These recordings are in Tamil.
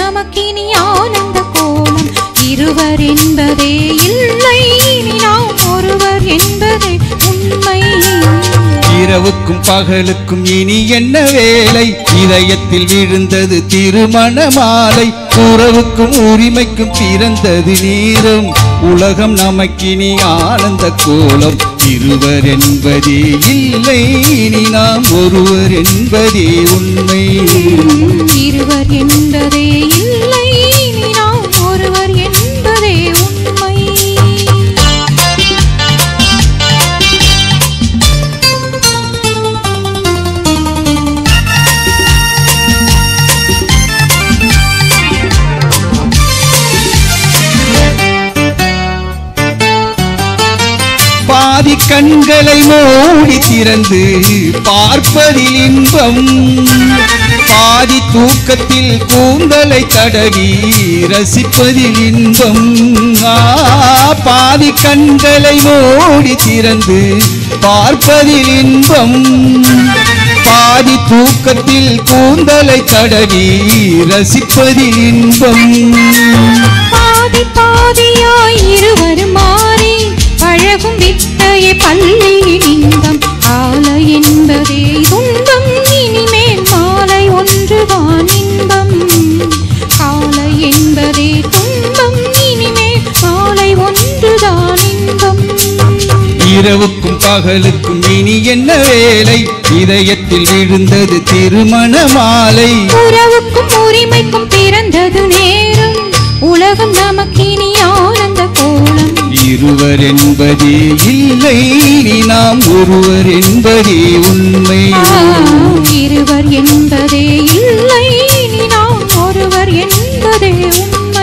நமக்கினி ஆனந்த கோலம் இருவர் என்பதே இல்லை இனி நாம் ஒருவர் என்பதே உண்மை இரவுக்கும் பகலுக்கும் இனி என்ன வேலை இதயத்தில் விழுந்தது திருமண மாலை உறவுக்கும் உரிமைக்கும் பிறந்தது நேரம் உலகம் நமக்கினி ஆனந்த கோலம் இருவர் என்பதே இல்லை இனி நாம் ஒருவர் என்பதே உண்மை இருவர் என்பதே இல்லை இனி நாம் ஒருவர் என்பதே உண்மை பாதி கண்களை மூடி திறந்து பார்ப்பதில் இன்பம் பாதி தூக்கத்தில் கூந்தலை தடவி ரசிப்பதில் இன்பம் ஆ, பாதி கண்களை மூடி திறந்து பார்ப்பதில் இன்பம் பாதி தூக்கத்தில் கூந்தலை தடவி ரசிப்பதில் இன்பம் பாதி பாதியாய் இருவரும் மாறி பழகும் வித்தையை பள்ளியில் இன்பம் காலை என்பதே துன்பம் இனிமேல் மாலை ஒன்றுதான் இன்பம் காலை என்பதே துன்பம் இனிமேல் மாலை ஒன்றுதான் இன்பம் இரவுக்கும் பகலுக்கும் இனி என்ன வேலை இதயத்தில் விழுந்தது திருமண மாலை உறவுக்கும் உரிமைக்கும் பிறந்தது நேரம் உலகம் நமக்கினி ஆனந்த கோலம் இருவர் என்பதே இல்லை இனி நாம் ஒருவர் என்பதே உண்மை ஆ, இருவர் என்பதே இல்லை இனி நாம் ஒருவர் என்பதே உண்மை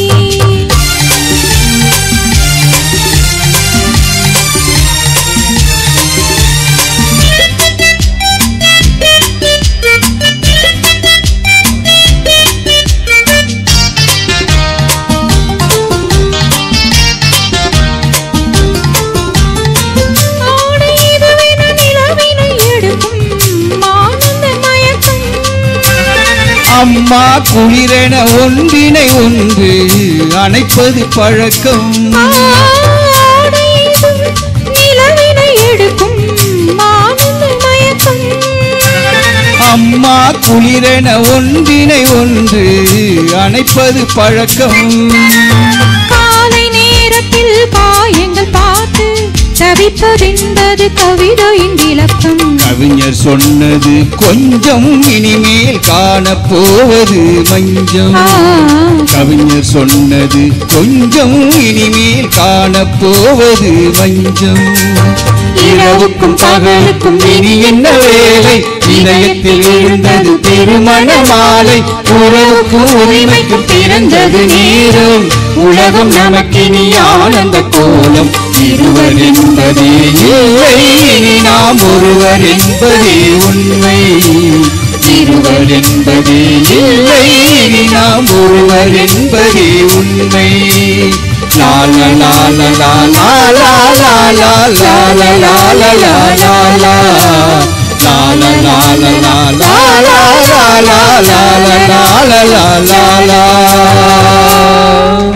ஆடை இதுவென நிலவினை எடுக்கும் ஆனந்த மயக்கம் அம்மா குளிரென ஒன்றினை ஒன்று அணைப்பது பழக்கம் ஆடை இது நிலவினை எடுக்கும் ஆனந்த மயக்கம் அம்மா குளிரென ஒன்றினை ஒன்று அணைப்பது பழக்கம் காலை நேரத்தில் காயங்கள் பார்த்து தவிப்பதென்பது கவிதையின் விளக்கம் கவிஞர் சொன்னது கொஞ்சம் இனிமேல் காணப்போவது மஞ்சம் ஆ, கவிஞர் சொன்னது கொஞ்சம் இனிமேல் காணப்போவது மஞ்சம் இரவுக்கும் பகலுக்கும் இனி என்ன வேலை இதயத்தில் விழுந்தது திருமண மாலை உறவுக்கும் உரிமைக்கும் பிறந்தது நேரம் உலகம் நமக்கினி ஆனந்த கோலம் இருவர் என்பதே இல்லை இனி நாம் ஒருவர் என்பதே உண்மை இருவர் என்பதே இல்லை இனி நாம் ஒருவர் என்பதே உண்மை லால லால லால லால லால லால லால லால லால லால லால லால லால லால லால லால